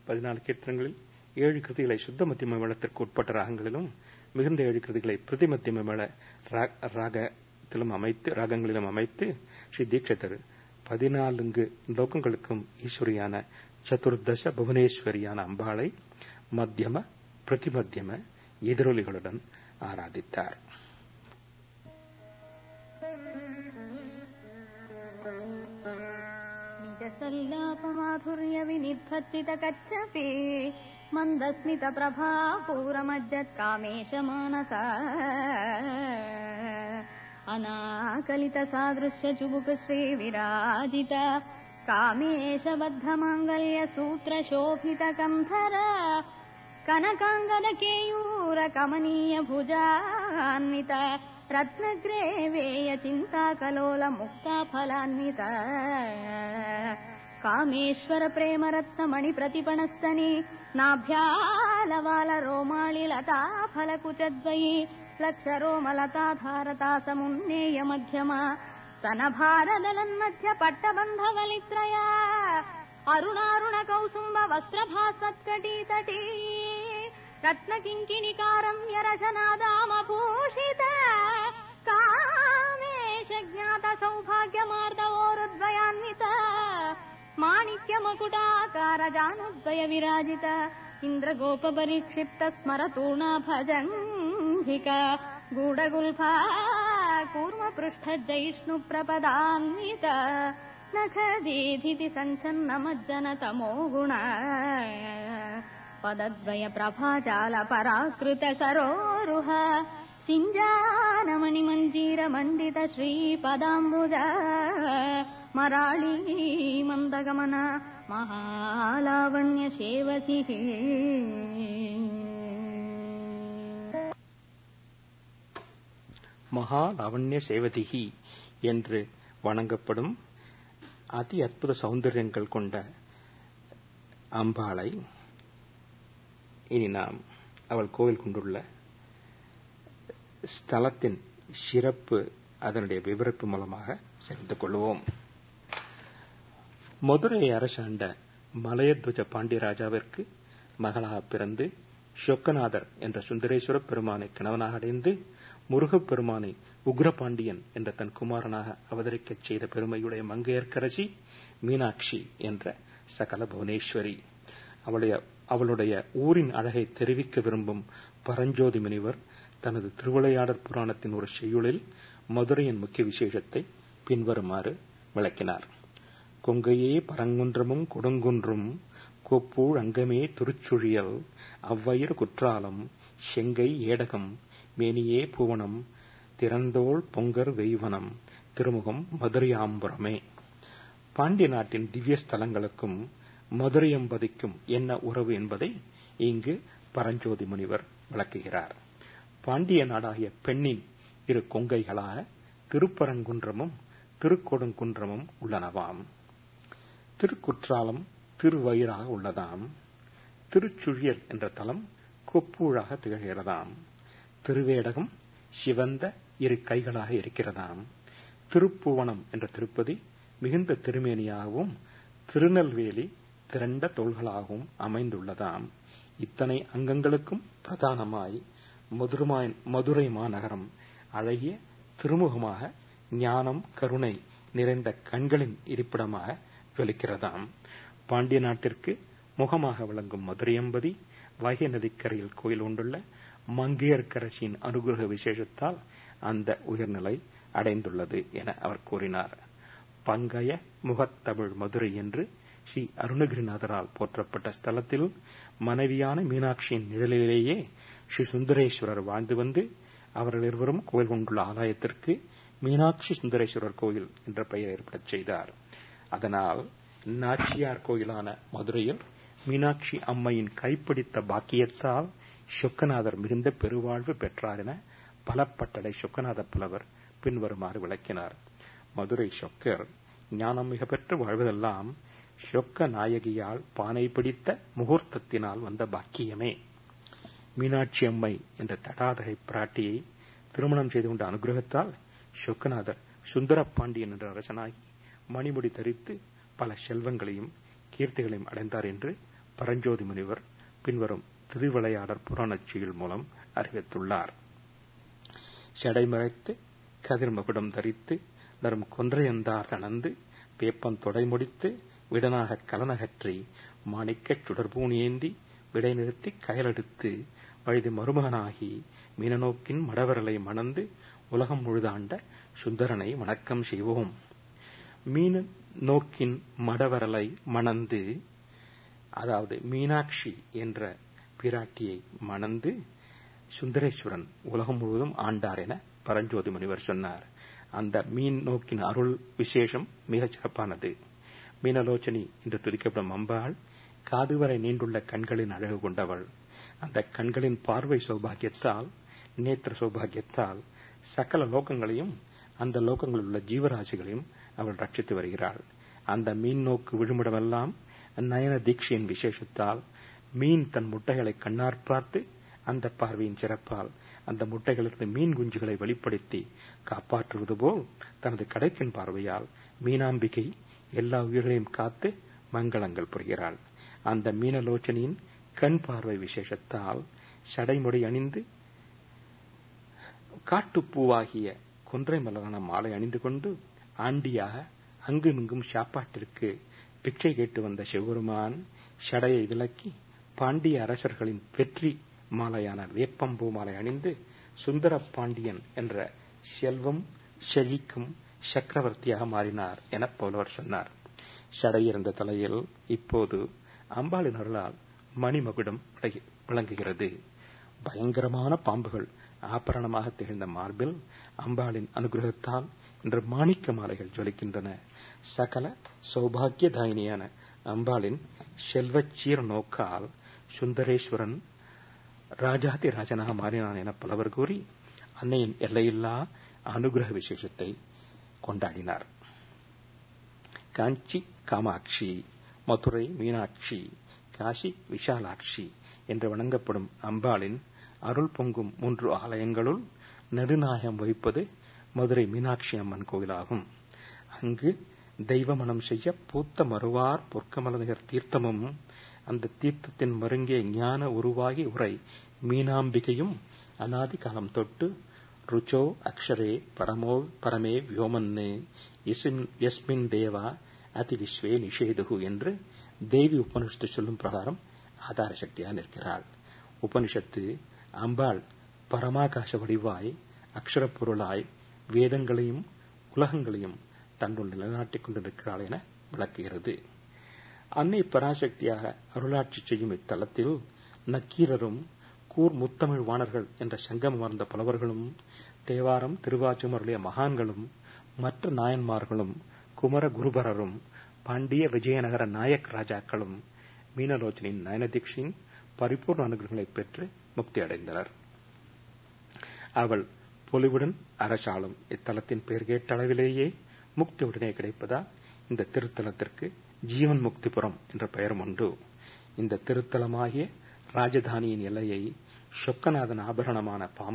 பதினாலு கீர்த்தனங்களில் ஏழு கிருதிகளை சுத்த மத்தியம மேளத்திற்கு உட்பட்ட ராகங்களிலும் மிகுந்த ஏழு கிருதிகளை பிரதி மத்தியம மேள ராகத்திலும் அமைத்து ராகங்களிலும் அமைத்து ஸ்ரீ தீட்சிதர் பதினான்கு லோகங்களுக்கும் ஈஸ்வரியான சதுர்தச புவனேஸ்வரியான அம்பாளை மத்தியம பிரதிமத்தியம எதிரொலிகளுடன் ஆராதித்தார் निजसल्लापमाधुर्यविनिर्भर्तितकच्छपि मन्दस्मितप्रभा पूरमज्जत्कामेशमानस अनाकलितसादृश्यचुबुकश्रीविराजित कामेशबद्धमाङ्गल्यसूत्रशोभितकन्धर कनकाङ्गदकेयूरकमनीयभुजान्वित रत्नग्रेवेय चिन्ताकलोलमुक्ताफलान्वित कामेश्वर प्रेमरत्नमणिप्रतिपणस्तनि नाभ्यालवाल रोमाळिलता फलकुचद्वयी लक्षरोमलताधारता समुन्नेय मध्यमा स्तनभारदलन्मध्य पट्टबन्धवलित्रया अरुणारुण कौसुम्ब वस्त्रभासत्कटीतटी रत्नकिङ्किणिकारम् यरशनादामभूषित कामेश ज्ञात सौभाग्यमार्दवोरुद्वयान्वित माणिक्यमकुटाकार जानुद्वय विराजित इन्द्रगोपपरिक्षिप्त स्मरतूर्णा भजङ्घिक गूढगुल्फा कूर्मपृष्ठजैष्णुप्रपदान्वित नखदीधिति सञ्छन्नमज्जन तमो गुण पदद्वय प्रभाजाल पराकृत सरोरुह सिञ्जानमणिमञ्जीर मण्डित श्रीपदाम्बुज मराळी मन्दगमन महालावण्य शेवसिः மகா லாவண்ய சேவதிகி என்று வணங்கப்படும் அதி அற்புத சௌந்தரியங்கள் கொண்ட அம்பாளை இனி நாம் அவள் கோவில் கொண்டுள்ள ஸ்தலத்தின் சிறப்பு அதனுடைய விவரிப்பு மூலமாக சேர்ந்து கொள்வோம் மதுரை அரசாண்ட மலையத்வஜ பாண்டியராஜாவிற்கு மகளாக பிறந்து சொக்கநாதர் என்ற சுந்தரேஸ்வர பெருமானை கணவனாக அடைந்து முருகப்பெருமானை உக்ரபாண்டியன் என்ற தன் குமாரனாக அவதரிக்கச் செய்த பெருமையுடைய மங்கையர்க்கரசி மீனாட்சி என்ற சகல புவனேஸ்வரி அவளுடைய அவளுடைய ஊரின் அழகை தெரிவிக்க விரும்பும் பரஞ்சோதி முனிவர் தனது திருவிளையாடற் புராணத்தின் ஒரு செய்யுளில் மதுரையின் முக்கிய விசேஷத்தை பின்வருமாறு விளக்கினார் கொங்கையே பரங்குன்றமும் கொடுங்குன்றும் கொப்பூழ் அங்கமே திருச்சுழியல் அவ்வயிறு குற்றாலம் செங்கை ஏடகம் மேனியே புவனம் திறந்தோள் பொங்கர் வெய்வனம் திருமுகம் மதுரையாம்புரமே பாண்டிய நாட்டின் திவ்ய ஸ்தலங்களுக்கும் மதுரையம்பதிக்கும் என்ன உறவு என்பதை இங்கு பரஞ்சோதி முனிவர் விளக்குகிறார் பாண்டிய நாடாகிய பெண்ணின் இரு கொங்கைகளாக திருப்பரங்குன்றமும் திருக்கொடுங்குன்றமும் உள்ளனவாம் திருக்குற்றாலம் திருவயிறாக உள்ளதாம் திருச்சுழியல் என்ற தலம் கொப்பூழாக திகழ்கிறதாம் திருவேடகம் சிவந்த இரு கைகளாக இருக்கிறதாம் திருப்புவனம் என்ற திருப்பதி மிகுந்த திருமேனியாகவும் திருநெல்வேலி திரண்ட தோள்களாகவும் அமைந்துள்ளதாம் இத்தனை அங்கங்களுக்கும் பிரதானமாய் மதுரமாய் மதுரை மாநகரம் அழகிய திருமுகமாக ஞானம் கருணை நிறைந்த கண்களின் இருப்பிடமாக வெளிக்கிறதாம் பாண்டிய நாட்டிற்கு முகமாக விளங்கும் மதுரையம்பதி வைகை நதிக்கரையில் கோயில் கொண்டுள்ள மங்கையர்க்கரசியின் அனுகிரக விசேஷத்தால் அந்த உயர்நிலை அடைந்துள்ளது என அவர் கூறினார் பங்கைய முகத்தமிழ் மதுரை என்று ஸ்ரீ அருணகிரிநாதரால் போற்றப்பட்ட ஸ்தலத்தில் மனைவியான மீனாட்சியின் நிழலிலேயே ஸ்ரீ சுந்தரேஸ்வரர் வாழ்ந்து வந்து அவர்கள் இருவரும் கோயில் கொண்டுள்ள ஆலயத்திற்கு மீனாட்சி சுந்தரேஸ்வரர் கோயில் என்ற பெயர் ஏற்படச் செய்தார் அதனால் நாச்சியார் கோயிலான மதுரையில் மீனாட்சி அம்மையின் கைப்பிடித்த பாக்கியத்தால் சொக்கநாதர் மிகுந்த பெருவாழ்வு பெற்றார் என பலப்பட்டடை சொக்கநாத புலவர் பின்வருமாறு விளக்கினார் மதுரை சொக்கர் ஞானம் மிக பெற்று வாழ்வதெல்லாம் சொக்க நாயகியால் பானை பிடித்த முகூர்த்தத்தினால் வந்த பாக்கியமே மீனாட்சி அம்மை என்ற தடாதகை பிராட்டியை திருமணம் செய்து கொண்ட அனுகிரகத்தால் சொக்கநாதர் சுந்தர பாண்டியன் என்ற அரசனாகி மணிமுடி தரித்து பல செல்வங்களையும் கீர்த்திகளையும் அடைந்தார் என்று பரஞ்சோதி முனிவர் பின்வரும் திருவிளையாடற் புராணச்சியில் மூலம் அறிவித்துள்ளார் ஷடைமறைத்து கதிர்மகுடம் தரித்து நரும் கொன்றையந்தார் தணந்து வேப்பம் தொடை முடித்து விடனாக கலனகற்றி மாணிக்கச் சுடர்பூணியேந்தி விடை நிறுத்தி கயலெடுத்து வயது மருமகனாகி மீனநோக்கின் மடவரலை மணந்து உலகம் முழுதாண்ட சுந்தரனை வணக்கம் செய்வோம் மீன நோக்கின் மடவரலை மணந்து அதாவது மீனாட்சி என்ற பிராட்டியை மணந்து சுந்தரேஸ்வரன் உலகம் முழுவதும் ஆண்டார் என பரஞ்சோதி முனிவர் சொன்னார் அந்த மீன் நோக்கின் அருள் விசேஷம் மிகச் சிறப்பானது மீனலோச்சனி என்று துதிக்கப்படும் அம்பாள் காதுவரை நீண்டுள்ள கண்களின் அழகு கொண்டவள் அந்த கண்களின் பார்வை சௌபாகியத்தால் நேத்திர சௌபாகியத்தால் சகல லோகங்களையும் அந்த லோகங்களில் உள்ள ஜீவராசிகளையும் அவள் ரட்சித்து வருகிறாள் அந்த மீன் நோக்கு விழுமிடமெல்லாம் நயன தீட்சையின் விசேஷத்தால் மீன் தன் முட்டைகளை கண்ணார் பார்த்து அந்த பார்வையின் சிறப்பால் அந்த முட்டைகளிலிருந்து மீன் குஞ்சுகளை வெளிப்படுத்தி காப்பாற்றுவது போல் தனது கடைப்பின் பார்வையால் மீனாம்பிகை எல்லா உயிர்களையும் காத்து மங்களங்கள் புரிகிறாள் அந்த மீனலோச்சனியின் கண் பார்வை விசேஷத்தால் சடைமுடி அணிந்து காட்டுப்பூவாகிய கொன்றை மலரான மாலை அணிந்து கொண்டு ஆண்டியாக அங்குமிங்கும் சாப்பாட்டிற்கு பிச்சை கேட்டு வந்த சிவபெருமான் ஷடையை விலக்கி பாண்டிய அரசர்களின் வெற்றி மாலையான வேப்பம்பூ மாலை அணிந்து சுந்தர பாண்டியன் என்ற செல்வம் செழிக்கும் சக்கரவர்த்தியாக மாறினார் என புலவர் சொன்னார் ஷடையிருந்த தலையில் இப்போது அம்பாளின் அருளால் மணிமகுடம் விளங்குகிறது பயங்கரமான பாம்புகள் ஆபரணமாக திகழ்ந்த மார்பில் அம்பாளின் அனுகிரகத்தால் இன்று மாணிக்க மாலைகள் ஜொலிக்கின்றன சகல சௌபாகியதாயினியான அம்பாளின் செல்வச்சீர நோக்கால் சுந்தரேஸ்வரன் ராஜாதி ராஜனாக மாறினான் என பலவர் கூறி அன்னையின் எல்லையில்லா அனுகிரக விசேஷத்தை கொண்டாடினார் காஞ்சி காமாட்சி மதுரை மீனாட்சி காசி விஷாலாட்சி என்று வணங்கப்படும் அம்பாளின் அருள் பொங்கும் மூன்று ஆலயங்களுள் நெடுநாயகம் வகிப்பது மதுரை மீனாட்சி அம்மன் கோயிலாகும் அங்கு தெய்வமனம் செய்ய பூத்த மறுவார் பொற்கமலநிகர் தீர்த்தமும் அந்த தீர்த்தத்தின் மருங்கே ஞான உருவாகி உரை மீனாம்பிகையும் அநாதி காலம் தொட்டு ருச்சோ அக்ஷரே பரமோ பரமே வியோமன்னு எஸ்மின் தேவா அதி விஸ்வே நிஷேதுகு என்று தேவி உபனிஷத்து சொல்லும் பிரகாரம் ஆதார சக்தியாக நிற்கிறாள் உபனிஷத்து அம்பாள் பரமாகாச வடிவாய் அக்ஷரப் பொருளாய் வேதங்களையும் உலகங்களையும் தன்னுள் நிலைநாட்டிக் கொண்டிருக்கிறாள் என விளக்குகிறது அன்னை பராசக்தியாக அருளாட்சி செய்யும் இத்தலத்தில் நக்கீரரும் கூர் முத்தமிழ் வாணர்கள் என்ற சங்கம் அமர்ந்த புலவர்களும் தேவாரம் திருவாச்சம் அருளிய மகான்களும் மற்ற நாயன்மார்களும் குமர குருபரரும் பாண்டிய விஜயநகர நாயக் ராஜாக்களும் மீனலோச்சனின் நயனதீக்ஷின் பரிபூர்ண அனுகிரகங்களை பெற்று முக்தி அடைந்தனர் அவள் பொலிவுடன் அரசாளும் இத்தலத்தின் பெயர் கேட்ட அளவிலேயே முக்தி உடனே கிடைப்பதால் இந்த திருத்தலத்திற்கு ஜீவன் முக்திபுரம் என்ற பெயரும் உண்டு இந்த திருத்தலமாகிய ராஜதானியின் எல்லையை சொக்கநாதன் ஆபரணமான பாம்பு